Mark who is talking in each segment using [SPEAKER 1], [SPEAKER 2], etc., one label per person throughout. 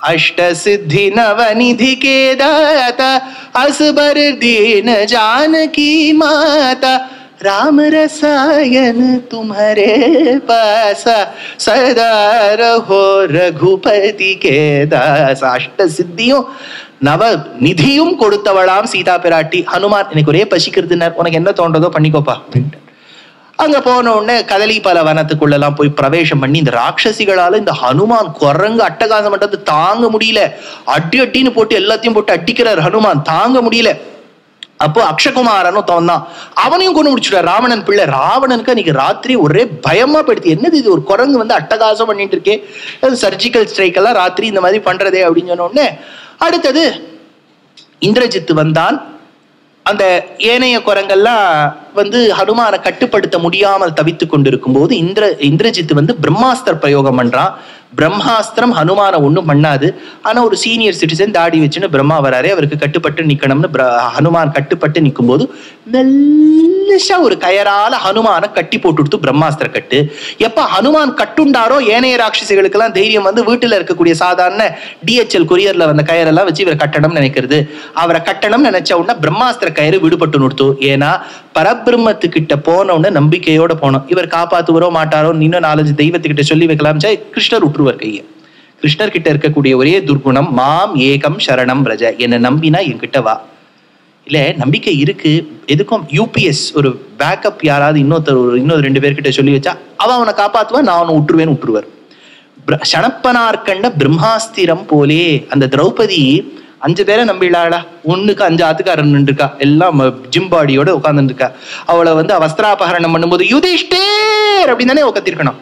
[SPEAKER 1] अष्ट सिद्धि नव निधि के दाता असबर दीन जानकी माता राम रसायन तुम्हारे पास सदा रहो रघुपति के दास அஷ்ட சித்தியும் நவ நிதியும் கொடுத்தவளாம் சீதா பிராட்டி ஹனுமான் எனக்கு ஒரே பசிக்கிறதுனர் உனக்கு என்ன தோன்றதோ பண்ணிக்கோப்பா அப்படின்ட்டு அங்க போன உடனே கதலி பல வனத்துக்குள்ளெல்லாம் போய் பிரவேசம் பண்ணி இந்த ராட்சசிகளால இந்த ஹனுமான் குரங்கு அட்டகாசம் பண்றது தாங்க முடியல அடி அட்டின்னு போட்டு எல்லாத்தையும் போட்டு அடிக்கிறார் ஹனுமான் தாங்க முடியல அப்போ அக்ஷகுமாரனும் தோந்தான் அவனையும் கொண்டு முடிச்சுட்டார் ராவணன் பிள்ளை ராவணனுக்கு அன்னைக்கு ராத்திரி ஒரே பயமா போயிடுது என்னது இது ஒரு குரங்கு வந்து அட்டகாசம் பண்ணிட்டு இருக்கே சர்ஜிக்கல் ஸ்ட்ரைக் எல்லாம் ராத்திரி இந்த மாதிரி பண்றதே அப்படின்னு சொன்ன உடனே அடுத்தது இந்திரஜித்து வந்தான் அந்த ஏனைய குரங்கெல்லாம் வந்து ஹனுமானை கட்டுப்படுத்த முடியாமல் தவித்து கொண்டிருக்கும் போது இந்திர இந்திரஜித் வந்து பிரம்மாஸ்திர பிரயோகம் பண்றான் பிரம்மாஸ்திரம் ஹனுமானை ஒண்ணும் பண்ணாது ஆனா ஒரு சீனியர் சிட்டிசன் தாடி வச்சுன்னு பிரம்மா வராரு அவருக்கு கட்டுப்பட்டு நிக்கணும்னு பிர- ஹனுமான் கட்டுப்பட்டு நிற்கும் போது மெல்லிசா ஒரு கயரால ஹனுமானை கட்டி போட்டுடுத்து பிரம்மாஸ்திர கட்டு எப்ப ஹனுமான் கட்டுண்டாரோ ஏனைய ராட்சசிகளுக்கெல்லாம் தைரியம் வந்து வீட்டுல இருக்கக்கூடிய சாதாரண டிஹெச்எல் கொரியர்ல வந்த கயரெல்லாம் வச்சு இவரை கட்டணும்னு நினைக்கிறது அவரை கட்டணும்னு நினைச்ச உடனே பிரம்மாஸ்திர கயிறு விடுபட்டு நிறுத்து ஏன்னா பரபிரம்மத்துக்கிட்ட போன உடனே நம்பிக்கையோட போனோம் இவர் காப்பாத்துவரோ மாட்டாரோ இன்னும் நாலஞ்சு தெய்வத்துக்கிட்ட சொல்லி வைக்கலாம் சே கிருஷ்ணர் விட்டுருவார் கையை கிருஷ்ணர் கிட்ட இருக்கக்கூடிய ஒரே துர்குணம் மாம் ஏகம் சரணம் ரஜ என்னை நம்பினா என்கிட்ட வா இல்ல நம்பிக்கை இருக்கு எதுக்கும் யூபிஎஸ் ஒரு பேக்கப் யாராவது இன்னொருத்தர் ஒரு இன்னொரு ரெண்டு பேர்கிட்ட சொல்லி வச்சா அவன் அவனை காப்பாத்துவான் நான் அவனை விட்டுருவேன் விட்டுருவார் பிர- சணப்பனார்கண்ட பிரம்மாஸ்திரம் போலே அந்த திரௌபதி அஞ்சு பேரை நம்பிடாளா ஒண்ணுக்கு அஞ்சு ஆத்துக்காரன் இருக்கா எல்லாம் ஜிம் பாடியோட உட்கார்ந்துட்டு இருக்கா அவளை வந்து வஸ்திராபகரணம் பண்ணும்போது யுதிஷ்டேர் அப்படின்னு தானே கத்திருக்கணும்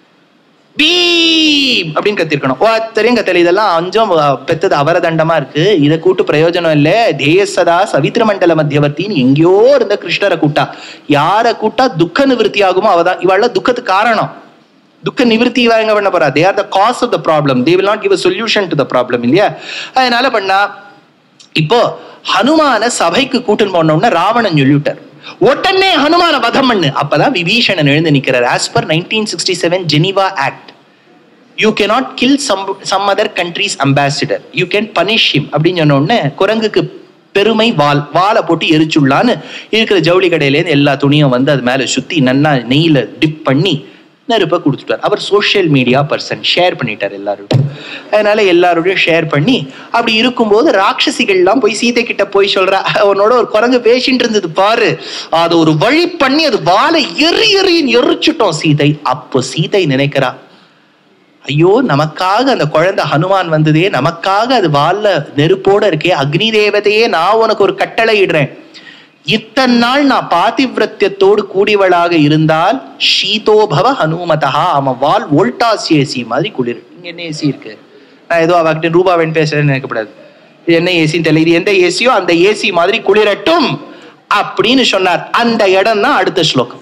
[SPEAKER 1] பீம் அப்படின்னு கத்திருக்கணும் ஒருத்தரையும் கத்தல இதெல்லாம் அஞ்சும் அஹ், பெத்தது அவரதண்டமா இருக்கு இதை கூட்டு பிரயோஜனம் இல்ல தேயசதா சவித்திர மண்டல மத்தியவர்த்தின்னு எங்கேயோ இருந்த கிருஷ்ணரை கூட்டா யாரை கூட்டா துக்க நிவர்த்தி ஆகுமோ அவதான் இவாள துக்கத்துக்கு காரணம் துக்க நிவர்த்தி இவ எங்க பண்ண போறா they are the cause of the problem they will not give a solution to the problem இல்லையா அதனால பண்ணா இப்போ ஹனுமான சபைக்கு கூட்டின்னு போனோம்னா ராவணன் சொல்லிவிட்டார் உடனே ஹனுமான வதம் பண்ணு அப்பதான் விபீஷணன் எழுந்து நிக்கிறார் as per nineteen sixty seven Geneva act you cannot kill some some other countries ambassador you can punish him அப்படின்னு சொன்ன உடனே குரங்குக்கு பெருமை வால் வாலை போட்டு எரிச்சுள்ளான்னு இருக்கிற ஜவுளி கடையிலேருந்து எல்லா துணியும் வந்து அது மேல சுத்தி நன்னா நெய்யில டிப் பண்ணி நெருப்பை கொடுத்துட்டார் அவர் சோஷியல் மீடியா பர்சன் ஷேர் பண்ணிட்டார் எல்லாரோடும் அதனால எல்லாரோடையும் ஷேர் பண்ணி அப்படி இருக்கும்போது ராட்சசிகள்லாம் போய் சீதை கிட்ட போய் சொல்றா உன்னோட ஒரு குரங்கு பேசிட்டு இருந்தது பாரு அது ஒரு வழி பண்ணி அது வாழை எரி எரின்னு எரிச்சுட்டோம் சீதை அப்போ சீதை நினைக்கிறா ஐயோ நமக்காக அந்த குழந்தை ஹனுமான் வந்ததே நமக்காக அது வால்ல நெருப்போட இருக்கே அக்னி தேவதையே நான் உனக்கு ஒரு கட்டளை இடுறேன் இத்தனை நாள் நான் பாதிவிரத்தியத்தோடு கூடியவளாக இருந்தால் ஷீதோபவ ஹனுமதா அவன் வால் வோல்டாஸ் ஏசி மாதிரி குளிர் இங்க என்ன ஏசி இருக்கு நான் ஏதோ அவகிட்ட ரூபாவேன் பேசுறேன்னு நினைக்கப்படாது இது என்ன ஏசின்னு தெரியல இது எந்த ஏசியோ அந்த ஏசி மாதிரி குளிரட்டும் அப்படின்னு சொன்னார் அந்த இடம் தான் அடுத்த ஸ்லோகம்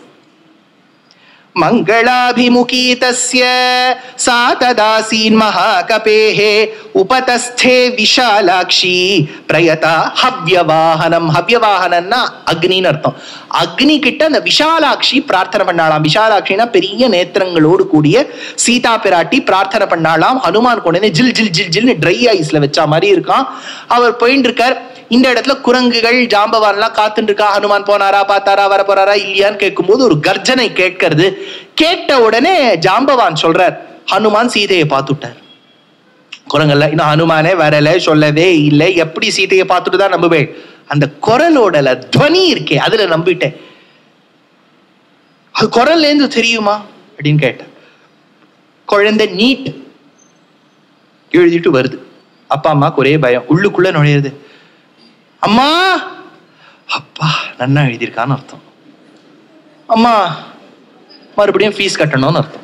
[SPEAKER 1] मङ्गलाभिमुखी तस्य सा तदासीन् महाकपेः उपतस्थे விஷாலாட்சி பிரயதா ஹவ்யவாகனம் ஹவ்யவாகனம்னா அக்னின்னு அர்த்தம் அக்னி கிட்ட அந்த விஷாலாட்சி பிரார்த்தனை பண்ணாலாம் விஷாலாட்சினா பெரிய நேத்திரங்களோடு கூடிய சீதா பிராட்டி பிரார்த்தனை பண்ணாலாம் ஹனுமான் கொண்டு வந்து ஜில் ஜில் ஜில் ஜில்னு ட்ரை ஐஸ்ல வச்சா மாதிரி இருக்கான் அவர் போயிட்டு இருக்கார் இந்த இடத்துல குரங்குகள் ஜாம்பவான்லாம் காத்துட்டு இருக்கா ஹனுமான் போனாரா பார்த்தாரா வர போறாரா இல்லையான்னு கேட்கும்போது ஒரு கர்ஜனை கேட்கறது கேட்ட உடனே ஜாம்பவான் சொல்றார் ஹனுமான் சீதையை பார்த்துட்டார் குரங்கல்ல இன்னும் ஹனுமானே வரல சொல்லவே இல்லை எப்படி சீதையை பார்த்துட்டு தான் நம்புவேன் அந்த குரலோட துவனி இருக்கே அதுல நம்பிட்டேன் அது குரல்ல இருந்து தெரியுமா அப்படின்னு கேட்டேன் குழந்தை நீட் எழுதிட்டு வருது அப்பா அம்மாக்கு ஒரே பயம் உள்ளுக்குள்ள நுழையுது அம்மா அப்பா நன்னா எழுதியிருக்கான்னு அர்த்தம் அம்மா மறுபடியும் ஃபீஸ் கட்டணும்னு அர்த்தம்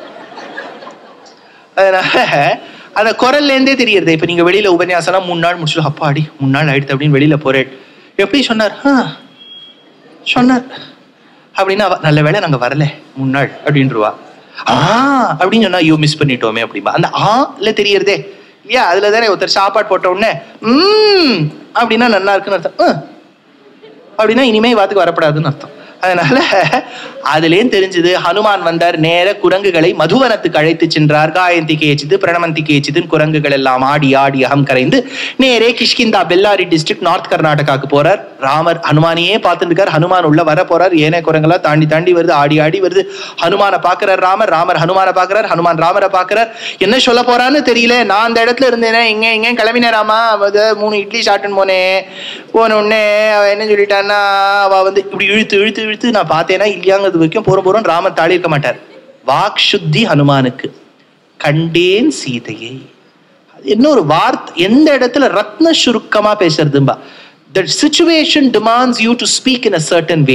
[SPEAKER 1] அதனால அந்த குரல்ல இருந்தே தெரியுது இப்ப நீங்க வெளியில உபன்யாசம்லாம் மூணு நாள் முடிச்சுட்டு அப்பா அடி மூணு நாள் ஆயிடுத்து அப்படின்னு வெளியில போறேன் எப்படி சொன்னார் "ஆ, சொன்னார் அப்படின்னா அவ, நல்ல வேளை நாங்க வரல மூணு நாள் அப்படின்றவா ஆ அப்படின்னு சொன்னா ஐயோ மிஸ் பண்ணிட்டோமே அப்படிம்பா அந்த ஆ இல்ல தெரியறதே இல்லையா அதுல தானே ஒருத்தர் சாப்பாடு போட்ட உடனே ம் அப்படின்னா நல்லா இருக்குன்னு அர்த்தம் "ஆ." அப்படின்னா இனிமே வாத்துக்கு வரப்படாதுன்னு அர்த்தம் அதனால அதுலேயும் தெரிஞ்சது ஹனுமான் வந்தார் நேர குரங்குகளை மதுவனத்துக்கு அழைத்து சென்றார் காயந்தி கேச்சிது பிரணமந்தி கேச்சிதுன்னு குரங்குகள் எல்லாம் ஆடி ஆடி அகம் கரைந்து நேரே கிஷ்கிந்தா பெல்லாரி டிஸ்ட்ரிக்ட் நார்த் கர்நாடகாக்கு போறார் ராமர் ஹனுமானையே பார்த்துட்டு இருக்கார் ஹனுமான் உள்ள வர போறார் ஏனே குரங்கெல்லாம் தாண்டி தாண்டி வருது ஆடி ஆடி வருது ஹனுமானை பார்க்கிறார் ராமர் ராமர் ஹனுமானை பார்க்கிறார் ஹனுமான் ராமரை பார்க்கிறார் என்ன சொல்ல போறான்னு தெரியல நான் அந்த இடத்துல இருந்தேனே இங்க இங்க கிளம்பினேன் ராமா அவ மூணு இட்லி சாப்பிட்டுன்னு போனேன் போன உடனே அவ என்ன சொல்லிட்டான்னா அவ வந்து இப்படி இழுத்து இழுத்து இழுத்து நான் பார்த்தேன்னா இல்லையாங்கிறது வரைக்கும் போற போறோம் ராமன் தாழி இருக்க மாட்டார் வாக் சுத்தி ஹனுமானுக்கு கண்டேன் சீதையை அது என்ன ஒரு வார்த்தை எந்த இடத்துல ரத்ன சுருக்கமா பேசுறதும்பா the situation demands you to speak in a certain way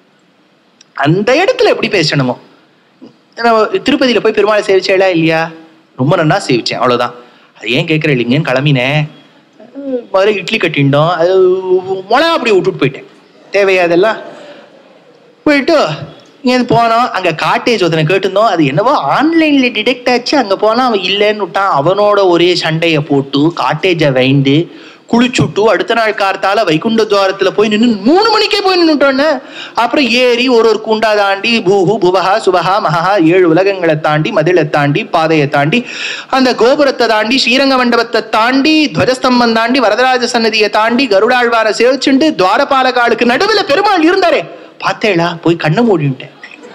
[SPEAKER 1] அந்த இடத்துல எப்படி பேசணுமோ நம்ம திருப்பதியில போய் பெருமாளை சேவிச்சேடா இல்லையா ரொம்ப நல்லா சேவிச்சேன் அவ்வளவுதான் அது ஏன் கேட்குற இல்லைங்கன்னு கிளம்பினேன் அஹ் முதல்ல இட்லி கட்டிண்டோம் அது மிளகா அப்படி விட்டுட்டு போயிட்டேன் தேவையா அதெல்லாம் போயிட்டு இங்கேருந்து போனோம் அங்கே காட்டேஜ் ஒருத்தனை கேட்டிருந்தோம் அது என்னவோ ஆன்லைனில் டிடெக்ட் ஆச்சு அங்கே போனால் அவன் இல்லைன்னு விட்டான் அவனோட ஒரே சண்டையை போட்டு காட்டேஜை வைண்டு குளிச்சுட்டு அடுத்த நாள் கார்த்தால வைகுண்ட துவாரத்துல போய் நின்று மூணு மணிக்கே போய் நின்றுட்டோன்னு அப்புறம் ஏறி ஒரு ஒரு குண்டா தாண்டி பூஹு புவஹா சுபஹா மகா ஏழு உலகங்களை தாண்டி மதிலை தாண்டி பாதையை தாண்டி அந்த கோபுரத்தை தாண்டி ஸ்ரீரங்க மண்டபத்தை தாண்டி துவஜஸ்தம்பம் தாண்டி வரதராஜ சன்னதியை தாண்டி கருடாழ்வாரை சேவிச்சுண்டு துவாரபாலகாலுக்கு நடுவுல பெருமாள் இருந்தாரே பார்த்தேளா போய் கண்ணை மூடிவிட்டேன்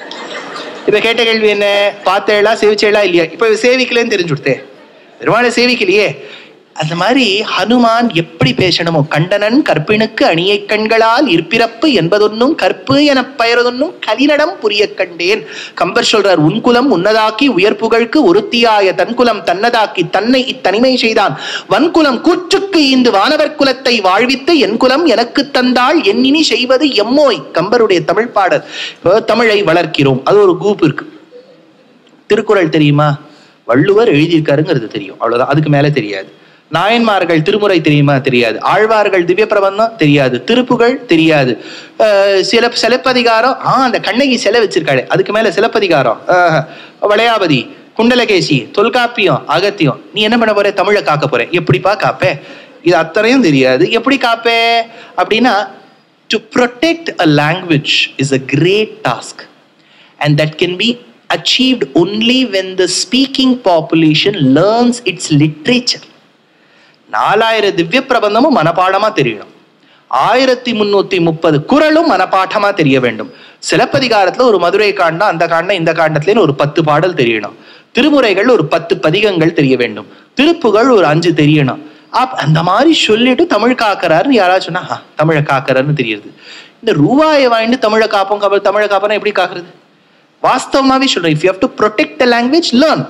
[SPEAKER 1] இப்ப கேட்ட கேள்வி என்ன பார்த்தேளா சேவிச்சேளா இல்லையா இப்ப சேவிக்கலன்னு தெரிஞ்சு கொடுத்தே பெருமாளை சேவிக்கலையே அந்த மாதிரி ஹனுமான் எப்படி பேசணுமோ கண்டனன் கற்பினுக்கு அணியை கண்களால் இருப்பிறப்பு என்பதொன்னும் கற்பு என பெயரதொன்னும் கலிநடம் புரிய கண்டேன் கம்பர் சொல்றார் உன்குலம் உன்னதாக்கி உயர்ப்புகழ்க்கு ஒருத்தியாய தன்குலம் தன்னதாக்கி தன்னை இத்தனிமை செய்தான் வன்குலம் கூற்றுக்கு ஈந்து வானவர் குலத்தை வாழ்வித்து என் குலம் எனக்கு தந்தால் என்னினி செய்வது எம்மோய் கம்பருடைய தமிழ் பாடல் இப்போ தமிழை வளர்க்கிறோம் அது ஒரு குரூப் இருக்கு திருக்குறள் தெரியுமா வள்ளுவர் எழுதியிருக்காருங்கிறது தெரியும் அவ்வளவுதான் அதுக்கு மேல தெரியாது நாயன்மார்கள் திருமுறை தெரியுமா தெரியாது ஆழ்வார்கள் திவ்ய பிரபந்தம் தெரியாது திருப்புகள் தெரியாது அஹ் சில சிலப்பதிகாரம் ஆ அந்த கண்ணகி சிலை வச்சிருக்காளே அதுக்கு மேல சிலப்பதிகாரம் ஆஹ், வளையாபதி குண்டலகேசி தொல்காப்பியம் அகத்தியம் நீ என்ன பண்ண போற தமிழை காக்க போற எப்படிப்பா காப்பே இது அத்தனையும் தெரியாது எப்படி காப்பே அப்படின்னா to protect a language is a great task and that can be achieved only when the speaking population learns its literature நாலாயிரம் திவ்ய பிரபந்தமும் மனப்பாடமா தெரியணும் ஆயிரத்தி முன்னூத்தி முப்பது குறளும் மனப்பாடமா தெரிய வேண்டும் சிலப்பதிகாரத்துல ஒரு மதுரை காண்டம் அந்த காண்டம் இந்த காண்டத்துலன்னு ஒரு பத்து பாடல் தெரியணும் திருமுறைகள் ஒரு பத்து பதிகங்கள் தெரிய வேண்டும் திருப்புகள் ஒரு அஞ்சு தெரியணும் அப் அந்த மாதிரி சொல்லிட்டு தமிழ் காக்கிறாருன்னு யாராவது சொன்னா "ஆ, தமிழை காக்கிறாருன்னு தெரியுது இந்த ரூபாயை வாங்கிட்டு தமிழை காப்போம் காப்போம் தமிழை காப்போம்னா எப்படி காக்குறது வாஸ்தவமாவே சொல்றேன் if you have to protect the language learn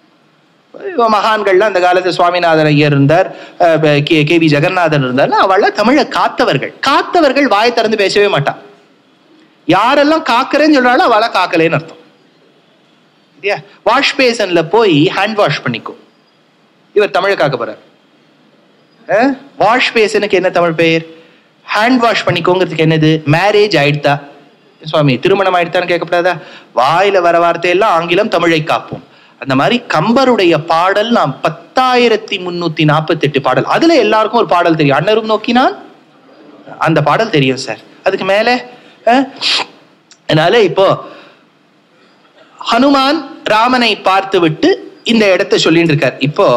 [SPEAKER 1] மகான்கள்ல அந்த காலத்துல சுவாமிநாதன் ஐயர் இருந்தார் அஹ் கே கே வி ஜெகநாதன் இருந்தார் அவள தமிழை காத்தவர்கள் காத்தவர்கள் வாய் திறந்து பேசவே மாட்டான் யாரெல்லாம் காக்கிறேன்னு சொல்றாளோ அவளை காக்கலேன்னு அர்த்தம் இல்லையா வாஷ் பேசன்ல போய் ஹேண்ட் வாஷ் பண்ணிக்கோ இவர் தமிழை காக்க போறார் வாஷ் பேசனுக்கு என்ன தமிழ் பெயர் ஹேண்ட் வாஷ் பண்ணிக்கோங்கிறதுக்கு என்னது மேரேஜ் ஆயிடுதா சுவாமி திருமணம் ஆயிடுத்தான்னு கேட்கப்படாதா வாயில வர வார்த்தையெல்லாம் ஆங்கிலம் தமிழை காப்போம் அந்த மாதிரி கம்பருடைய பாடல் நாம் பத்தாயிரத்தி முன்னூத்தி நாற்பத்தி எட்டு பாடல் அதுல எல்லாருக்கும் ஒரு பாடல் தெரியும் அன்னரும் நோக்கினான் அந்த பாடல் தெரியும் சார் அதுக்கு மேல அஹ், அதனால இப்போ ஹனுமான் ராமனை பார்த்து விட்டு இந்த இடத்தை சொல்லிட்டு இருக்கார் இப்போ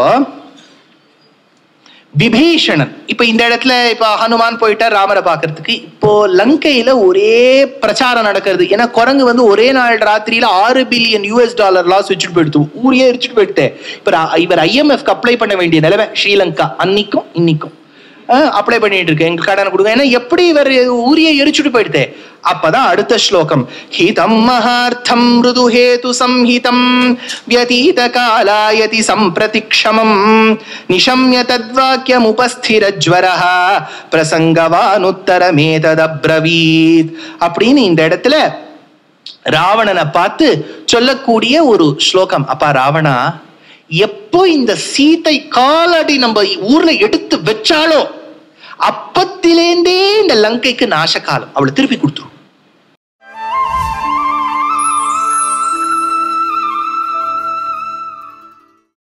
[SPEAKER 1] விபீஷணன் இப்ப இந்த இடத்துல இப்ப ஹனுமான் போயிட்டார் ராமரை பார்க்கிறதுக்கு இப்போ லங்கையில ஒரே பிரச்சாரம் நடக்கிறது ஏன்னா குரங்கு வந்து ஒரே நாள் ராத்திரியில ஆறு பில்லியன் யூஎஸ் டாலர் லாஸ் வச்சுட்டு போயிடுத்து ஊரையே எரிச்சுட்டு போயிட்டு இப்ப ரா- இவர் ஐஎம்எஃப் அப்ளை பண்ண வேண்டிய நிலைமை ஸ்ரீலங்கா அன்னைக்கும் இன்னைக்கும் அப்ளை பண்ணிட்டு இருக்கு எங்க கடன் கொடுங்க ஏன்னா எப்படி இவர் ஊரியை எரிச்சுட்டு போயிடுதே அப்பதான் அடுத்த ஸ்லோகம் ஹிதம் மகார்த்தம் மிருது ஹேது சம்ஹிதம் வியதீத காலாயதி சம்பிரதிக்ஷமம் நிஷம்ய தத்வாக்கியம் உபஸ்திர ஜ்வரஹ பிரசங்கவானுத்தரமேததப்ரவீத் அப்படின்னு இந்த இடத்துல ராவணனை பார்த்து சொல்லக்கூடிய ஒரு ஸ்லோகம் அப்பா ராவணா எப்போ இந்த சீத்தை காலடி நம்ம ஊர்ல எடுத்து வச்சாலோ அப்பத்திலேந்தே இந்த லங்கைக்கு நாசகாலம் அவளை திருப்பி கொடுத்துரும்